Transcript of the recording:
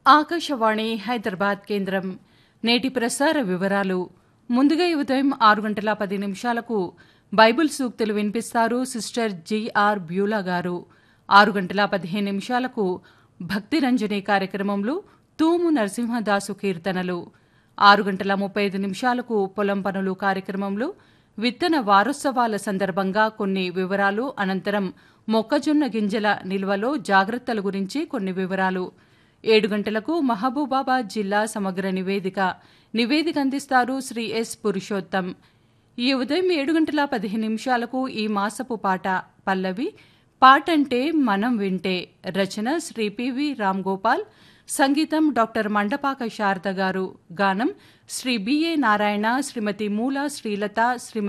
ఆకాశవాణి హైదరాబాద్ కేంద్రం నేటి ప్రసార వివరాలు ముందుగా ఈ ఉదయం ఆరు గంటల పది నిమిషాలకు బైబిల్ సూక్తులు వినిపిస్తారు సిస్టర్ జిఆర్ బ్యూలా గారు ఆరు గంటల పదిహేను నిమిషాలకు భక్తి రంజని కార్యక్రమంలో తూము నరసింహదాసు కీర్తనలు ఆరు గంటల ముప్పై ఐదు నిమిషాలకు పొలం పనులు కార్యక్రమంలో విత్తన వారోత్సవాల సందర్భంగా కొన్ని వివరాలు అనంతరం మొక్కజొన్న గింజల నిల్వలో జాగ్రత్తల గురించి కొన్ని వివరాలు ఏడు గంటలకు మహబూబాబాద్ జిల్లా సమగ్ర నివేదిక నివేదిక అందిస్తారు శ్రీ ఎస్ పురుషోత్తం ఈ ఉదయం ఏడు గంటల పదిహేను నిమిషాలకు ఈ మాసపు పాట పల్లవి పాటంటే మనం వింటే రచన శ్రీ పివి రామ్ గోపాల్ సంగీతం డాక్టర్ మండపాక శారద గారు గానం శ్రీ బిఏ నారాయణ శ్రీమతి మూల శ్రీలత శ్రీమతి